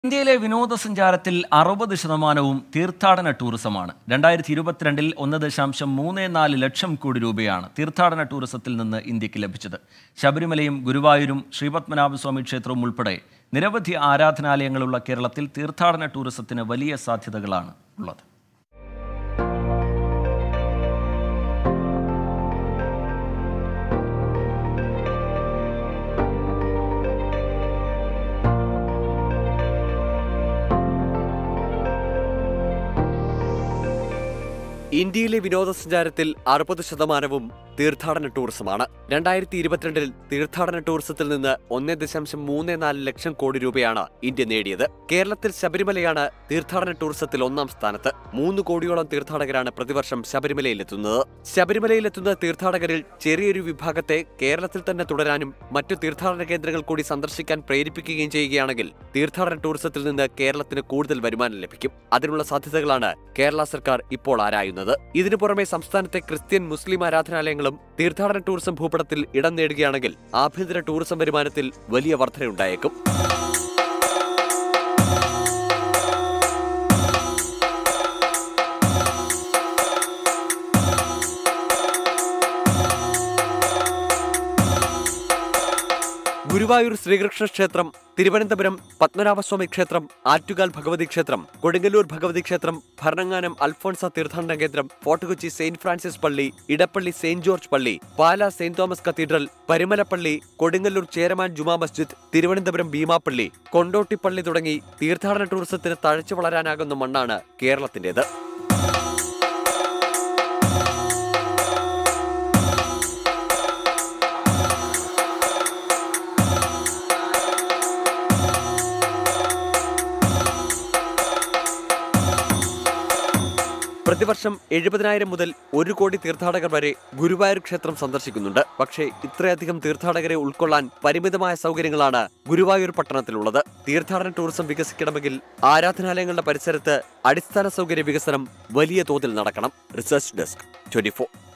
ഇന്ത്യയിലെ വിനോദസഞ്ചാരത്തിൽ അറുപത് ശതമാനവും തീർത്ഥാടന ടൂറിസമാണ് രണ്ടായിരത്തി ഇരുപത്തിരണ്ടിൽ ഒന്ന് ദശാംശം മൂന്ന് നാല് ലക്ഷം കോടി രൂപയാണ് തീർത്ഥാടന ടൂറിസത്തിൽ നിന്ന് ഇന്ത്യക്ക് ലഭിച്ചത് ശബരിമലയും ഗുരുവായൂരും ശ്രീപത്മനാഭസ്വാമി ക്ഷേത്രവും ഉൾപ്പെടെ നിരവധി ആരാധനാലയങ്ങളുള്ള കേരളത്തിൽ തീർത്ഥാടന ടൂറിസത്തിന് വലിയ സാധ്യതകളാണ് ഉള്ളത് ഇന്ത്യയിലെ വിനോദസഞ്ചാരത്തിൽ അറുപത് ശതമാനവും തീർത്ഥാടന ടൂറിസമാണ് രണ്ടായിരത്തി ഇരുപത്തിരണ്ടിൽ തീർത്ഥാടന ടൂറിസത്തിൽ നിന്ന് ഒന്നേ ദശാംശം മൂന്ന് നാല് ലക്ഷം കോടി രൂപയാണ് ഇന്ത്യ നേടിയത് കേരളത്തിൽ ശബരിമലയാണ് തീർത്ഥാടന ടൂറിസത്തിൽ ഒന്നാം സ്ഥാനത്ത് മൂന്ന് കോടിയോളം തീർത്ഥാടകരാണ് പ്രതിവർഷം ശബരിമലയിലെത്തുന്നത് ശബരിമലയിലെത്തുന്ന തീർത്ഥാടകരിൽ ചെറിയൊരു വിഭാഗത്തെ കേരളത്തിൽ തന്നെ തുടരാനും മറ്റു തീർത്ഥാടന കേന്ദ്രങ്ങൾ കൂടി സന്ദർശിക്കാൻ പ്രേരിപ്പിക്കുകയും ചെയ്യുകയാണെങ്കിൽ തീർത്ഥാടന ടൂറിസത്തിൽ നിന്ന് കേരളത്തിന് കൂടുതൽ വരുമാനം ലഭിക്കും അതിനുള്ള സാധ്യതകളാണ് കേരള സർക്കാർ ഇപ്പോൾ ആരായുന്നത് ഇതിനു പുറമെ സംസ്ഥാനത്തെ ക്രിസ്ത്യൻ മുസ്ലിം ആരാധനാലയങ്ങളും തീർത്ഥാടന ടൂറിസം ഭൂപടത്തിൽ ഇടം നേടുകയാണെങ്കിൽ ആഭ്യന്തര ടൂറിസം വരുമാനത്തിൽ വലിയ വർധനയുണ്ടായേക്കും ഗുരുവായൂർ ശ്രീകൃഷ്ണ ക്ഷേത്രം തിരുവനന്തപുരം പത്മനാഭസ്വാമി ക്ഷേത്രം ആറ്റുകാൽ ഭഗവതി ക്ഷേത്രം കൊടുങ്ങല്ലൂർ ഭഗവതി ക്ഷേത്രം ഭരണങ്ങാനം അൽഫോൺസ തീർത്ഥാടന കേന്ദ്രം ഫോർട്ട് കൊച്ചി സെയിന്റ് ഫ്രാൻസിസ് പള്ളി ഇടപ്പള്ളി സെയിന്റ് ജോർജ് പള്ളി പാല സെയിന്റ് തോമസ് കത്തീഡ്രൽ പരിമലപ്പള്ളി കൊടുങ്ങല്ലൂർ ചേരമാൻ ജുമാ മസ്ജിദ് തിരുവനന്തപുരം ഭീമാപ്പള്ളി കൊണ്ടോട്ടിപ്പള്ളി തുടങ്ങി തീർത്ഥാടന ടൂറിസത്തിന് തഴച്ചു വളരാനാകുന്ന മണ്ണാണ് കേരളത്തിന്റേത് പ്രതിവർഷം എഴുപതിനായിരം മുതൽ ഒരു കോടി തീർത്ഥാടകർ വരെ ഗുരുവായൂർ ക്ഷേത്രം സന്ദർശിക്കുന്നുണ്ട് പക്ഷേ ഇത്രയധികം തീർത്ഥാടകരെ ഉൾക്കൊള്ളാൻ പരിമിതമായ സൗകര്യങ്ങളാട് ഗുരുവായൂർ പട്ടണത്തിലുള്ളത് തീർത്ഥാടന ടൂറിസം വികസിക്കണമെങ്കിൽ ആരാധനാലയങ്ങളുടെ പരിസരത്ത് അടിസ്ഥാന സൗകര്യ വികസനം വലിയ തോതിൽ നടക്കണം റിസർച്ച് ഡെസ്ക് ട്വന്റി